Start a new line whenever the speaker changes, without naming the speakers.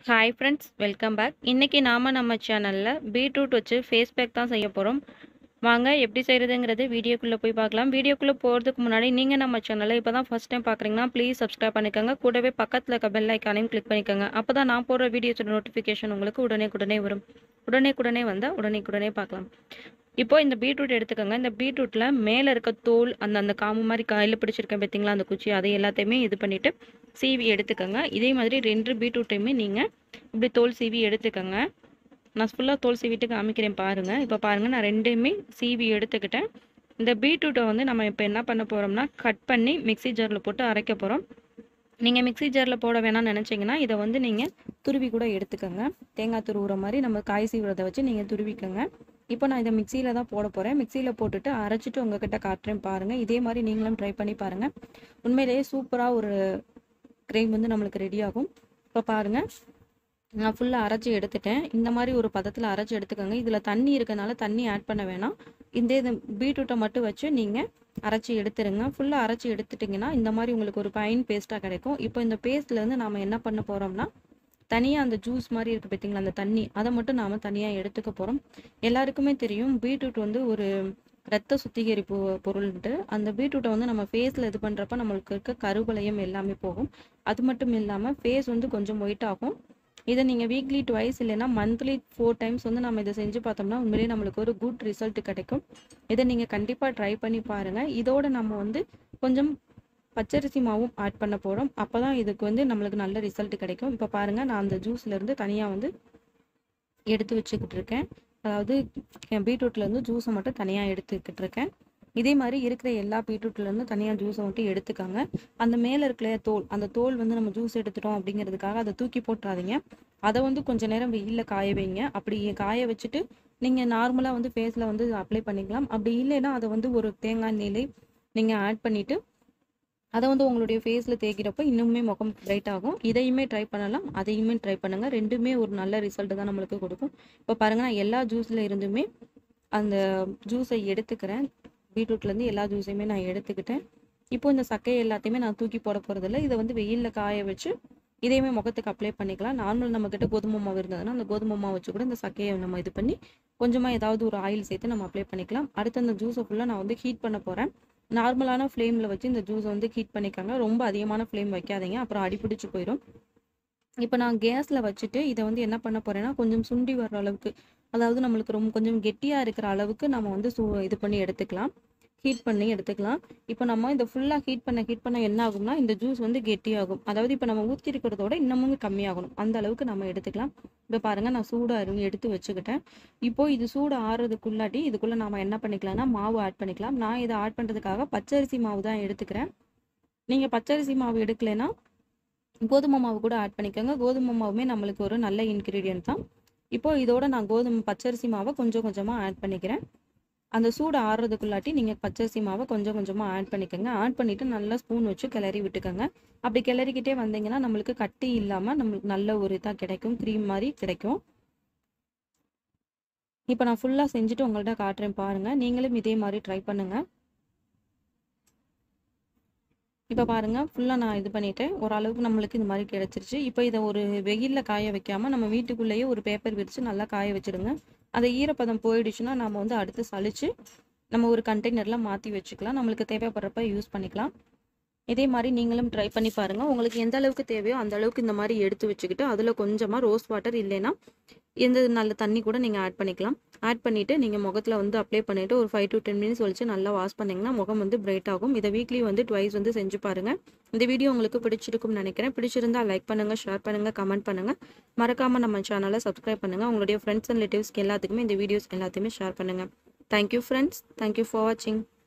hi friends welcome back இன்றைக்கி நாம் நம்ம சேனலில் பீட்ரூட் வச்சு ஃபேஸ் பேக் தான் செய்ய போகிறோம் வாங்க எப்படி செய்கிறதுங்கிறது வீடியோக்குள்ளே போய் பார்க்கலாம் வீடியோக்குள்ளே போகிறதுக்கு முன்னாடி நீங்கள் நம்ம சேனலை இப்போ தான் ஃபஸ்ட் டைம் பார்க்குறீங்கன்னா ப்ளீஸ் சப்ஸ்கிரைப் பண்ணிக்கோங்க கூடவே பக்கத்தில் இருக்க பெல் ஐக்கானையும் கிளிக் பண்ணிக்கோங்க அப்போ தான் நான் போடுற வீடியோஸோட நோட்டிஃபிகேஷன் உங்களுக்கு உடனே உடனே வரும் உடனே உடனே வந்தால் உடனே உடனே பார்க்கலாம் இப்போ இந்த பீட்ரூட் எடுத்துக்கோங்க இந்த பீட்ரூட்டில் மேலே இருக்க தோல் அந்த அந்த காம்பு மாதிரி கையில் பிடிச்சிருக்கேன் பார்த்தீங்களா அந்த குச்சி அதை எல்லாத்தையுமே இது பண்ணிவிட்டு சீவி எடுத்துக்கோங்க இதே மாதிரி ரெண்டு பீட்ரூட்டையுமே நீங்கள் இப்படி தோல் சீவி எடுத்துக்கோங்க நான் ஃபுல்லாக தோல் சீவிட்டு காமிக்கிறேன் பாருங்கள் இப்போ பாருங்கள் நான் ரெண்டையுமே சீவி எடுத்துக்கிட்டேன் இந்த பீட்ரூட்டை வந்து நம்ம இப்போ என்ன பண்ண போகிறோம்னா கட் பண்ணி மிக்ஸி ஜாரில் போட்டு அரைக்க போகிறோம் நீங்கள் மிக்ஸி ஜாரில் போட வேணாம்னு நினச்சிங்கன்னா இதை வந்து நீங்கள் துருவி கூட எடுத்துக்கோங்க தேங்காய் துருவுற மாதிரி நம்ம காய் சீவுறதை வச்சு நீங்கள் துருவிக்கோங்க இப்போ நான் இதை மிக்சியில் தான் போட போகிறேன் மிக்சியில் போட்டுட்டு அரைச்சிட்டு உங்ககிட்ட காட்டுறேன் பாருங்கள் இதே மாதிரி நீங்களும் ட்ரை பண்ணி பாருங்கள் உண்மையிலேயே சூப்பராக ஒரு க்ரீம் வந்து நம்மளுக்கு ரெடி ஆகும் இப்போ பாருங்கள் நான் ஃபுல்லாக அரைச்சி எடுத்துட்டேன் இந்த மாதிரி ஒரு பதத்தில் அரைச்சி எடுத்துக்கோங்க இதில் தண்ணி இருக்கனால தண்ணி ஆட் பண்ண வேணாம் இந்த இது பீட்ரூட்டை மட்டும் வச்சு நீங்கள் அரைச்சி எடுத்துருங்க ஃபுல்லாக அரைச்சி எடுத்துட்டிங்கன்னா இந்த மாதிரி உங்களுக்கு ஒரு பைன் பேஸ்ட்டாக கிடைக்கும் இப்போ இந்த பேஸ்ட்லேருந்து நாம் என்ன பண்ண போகிறோம்னா தனியாக அந்த ஜூஸ் மாதிரி இருக்குது பார்த்தீங்களா அந்த தண்ணி அதை மட்டும் நாம் தனியாக எடுத்துக்க போகிறோம் எல்லாருக்குமே தெரியும் பீட்ரூட் வந்து ஒரு ரத்த சுத்திகரிப்பு பொருள்ன்ட்டு அந்த பீட்ரூட்டை வந்து நம்ம ஃபேஸில் இது பண்ணுறப்ப நம்மளுக்கு இருக்க கருவளையம் எல்லாமே போகும் அது மட்டும் இல்லாமல் ஃபேஸ் வந்து கொஞ்சம் ஒயிட் ஆகும் இதை நீங்கள் வீக்லி டுவைஸ் இல்லைன்னா மந்த்லி ஃபோர் டைம்ஸ் வந்து நம்ம இதை செஞ்சு பார்த்தோம்னா உண்மையிலேயே நம்மளுக்கு ஒரு குட் ரிசல்ட் கிடைக்கும் இதை நீங்கள் கண்டிப்பாக ட்ரை பண்ணி பாருங்கள் இதோட நம்ம வந்து கொஞ்சம் பச்சரிசி மாவும் ஆட் பண்ண போகிறோம் அப்போ தான் இதுக்கு வந்து நம்மளுக்கு நல்ல ரிசல்ட் கிடைக்கும் இப்போ பாருங்கள் நான் அந்த ஜூஸ்லேருந்து தனியாக வந்து எடுத்து வச்சுக்கிட்டு இருக்கேன் அதாவது பீட்ரூட்லேருந்து ஜூஸை மட்டும் தனியாக எடுத்துக்கிட்டு இருக்கேன் இதே மாதிரி இருக்கிற எல்லா பீட்ரூட்லேருந்து தனியாக ஜூஸை மட்டும் எடுத்துக்காங்க அந்த மேலே இருக்கிற தோல் அந்த தோல் வந்து நம்ம ஜூஸ் எடுத்துட்டோம் அப்படிங்கிறதுக்காக அதை தூக்கி போட்டுறாதீங்க அதை வந்து கொஞ்சம் நேரம் வெயிலில் காய வைங்க அப்படி காய வச்சுட்டு நீங்கள் நார்மலாக வந்து ஃபேஸில் வந்து அப்ளை பண்ணிக்கலாம் அப்படி இல்லைன்னா அதை வந்து ஒரு தேங்காய் எண்ணெயிலே நீங்கள் ஆட் பண்ணிவிட்டு அதை வந்து உங்களுடைய ஃபேஸில் தேய்க்கிறப்ப இன்னுமே முகம் பிரைட் ஆகும் இதையுமே ட்ரை பண்ணலாம் அதையுமே ட்ரை பண்ணுங்கள் ரெண்டுமே ஒரு நல்ல ரிசல்ட் தான் நம்மளுக்கு கொடுக்கும் இப்போ பாருங்கள் நான் எல்லா ஜூஸில் இருந்துமே அந்த ஜூஸை எடுத்துக்கிறேன் பீட்ரூட்லேருந்து எல்லா ஜூஸையுமே நான் எடுத்துக்கிட்டேன் இப்போ இந்த சக்கையை எல்லாத்தையுமே நான் தூக்கி போட போகிறதில்ல இதை வந்து வெயிலில் காய வச்சு இதையுமே முகத்துக்கு அப்ளை பண்ணிக்கலாம் நார்மல் நம்மக்கிட்ட கோதுமை மாவு இருந்ததுன்னா அந்த கோதுமை மாவு வச்சு கூட இந்த சக்கையை நம்ம இது பண்ணி கொஞ்சமாக ஏதாவது ஒரு ஆயில் சேர்த்து நம்ம அப்ளை பண்ணிக்கலாம் அடுத்து அந்த ஜூஸை ஃபுல்லாக நான் வந்து ஹீட் பண்ண போகிறேன் நார்மலான ஃப்ளேமில் வச்சு இந்த ஜூஸை வந்து ஹீட் பண்ணிக்காங்க ரொம்ப அதிகமான ஃப்ளேம் வைக்காதீங்க அப்புறம் அடிப்பிடிச்சு போயிடும் இப்போ நான் கேஸில் வச்சுட்டு இதை வந்து என்ன பண்ண போகிறேன்னா கொஞ்சம் சுண்டி வர்ற அளவுக்கு அதாவது நம்மளுக்கு ரொம்ப கொஞ்சம் கெட்டியாக இருக்கிற அளவுக்கு நம்ம வந்து சூ இது பண்ணி எடுத்துக்கலாம் ஹீட் பண்ணி எடுத்துக்கலாம் இப்போ நம்ம இதை ஃபுல்லாக ஹீட் பண்ண ஹீட் பண்ண என்ன ஆகும்னா இந்த ஜூஸ் வந்து கெட்டியாகும் அதாவது இப்போ நம்ம ஊற்றி இருக்கிறதோட இன்னமும் கம்மியாகணும் அந்த அளவுக்கு நம்ம எடுத்துக்கலாம் இப்போ பாருங்கள் நான் சூடாக எடுத்து வச்சுக்கிட்டேன் இப்போ இது சூடு ஆறுறதுக்குள்ளாட்டி இதுக்குள்ளே நம்ம என்ன பண்ணிக்கலாம்னா மாவு ஆட் பண்ணிக்கலாம் நான் இதை ஆட் பண்ணுறதுக்காக பச்சரிசி மாவு தான் எடுத்துக்கிறேன் நீங்கள் பச்சரிசி மாவு எடுக்கலைன்னா கோதுமை மாவு கூட ஆட் பண்ணிக்கோங்க கோதுமை மாவுமே நம்மளுக்கு ஒரு நல்ல இன்க்ரீடியன்ட் தான் இப்போ இதோட நான் கோதுமை பச்சரிசி மாவை கொஞ்சம் கொஞ்சமாக ஆட் பண்ணிக்கிறேன் அந்த சூடு ஆறுறதுக்குள்ளாட்டி நீங்கள் பச்சரிசி மாவை கொஞ்சம் கொஞ்சமாக ஆட் பண்ணிக்கோங்க ஆட் பண்ணிவிட்டு நல்லா ஸ்பூன் வச்சு கிளறி விட்டுக்கோங்க அப்படி கிளறிக்கிட்டே வந்தீங்கன்னா நம்மளுக்கு கட்டி இல்லாமல் நம்மளுக்கு நல்ல ஒரு இதாக கிடைக்கும் க்ரீம் மாதிரி கிடைக்கும் இப்போ நான் ஃபுல்லாக செஞ்சுட்டு உங்கள்கிட்ட காட்டுறேன் பாருங்கள் நீங்களும் இதே மாதிரி ட்ரை பண்ணுங்கள் இப்போ பாருங்கள் ஃபுல்லாக நான் இது பண்ணிவிட்டேன் ஓரளவுக்கு நம்மளுக்கு இந்த மாதிரி கிடச்சிருச்சு இப்போ இதை ஒரு வெயிலில் காய வைக்காமல் நம்ம வீட்டுக்குள்ளேயே ஒரு பேப்பர் விரித்து நல்லா காய வச்சுடுங்க அந்த ஈரப்பதம் போயிடுச்சுன்னா நம்ம வந்து அடுத்து சளிச்சு நம்ம ஒரு கண்டெய்னரில் மாற்றி வச்சுக்கலாம் நம்மளுக்கு தேவைப்படுறப்ப யூஸ் பண்ணிக்கலாம் இதே மாதிரி நீங்களும் ட்ரை பண்ணி பாருங்கள் உங்களுக்கு எந்த அளவுக்கு தேவையோ அந்த அளவுக்கு இந்த மாதிரி எடுத்து வச்சுக்கிட்டு அதில் கொஞ்சமாக ரோஸ் வாட்டர் இல்லைன்னா எந்த நல்ல தண்ணி கூட நீங்கள் ஆட் பண்ணிக்கலாம் ஆட் பண்ணிவிட்டு நீங்கள் முகத்தில் வந்து அப்ளை பண்ணிவிட்டு ஒரு ஃபைவ் டு டென் மினிட்ஸ் வச்சு நல்லா வாஷ் பண்ணிங்கன்னா முகம் வந்து பிரைட் ஆகும் இதை வீக்லி வந்து ட்வைஸ் வந்து செஞ்சு பாருங்கள் இந்த வீடியோ உங்களுக்கு பிடிச்சிருக்கும்னு நினைக்கிறேன் பிடிச்சிருந்தா லைக் பண்ணுங்கள் ஷேர் பண்ணுங்கள் கமெண்ட் பண்ணுங்கள் மறக்காமல் நம்ம சேனலை சப்ஸ்கிரைப் பண்ணுங்கள் உங்களுடைய ஃப்ரெண்ட்ஸ் அண்ட் ரிலேட்டிவ்ஸ்க்கு எல்லாத்துக்குமே இந்த வீடியோஸ் எல்லாத்தையுமே ஷேர் பண்ணுங்கள் தேங்க்யூ ஃப்ரெண்ட்ஸ் தேங்க்யூ ஃபார் வாட்சிங்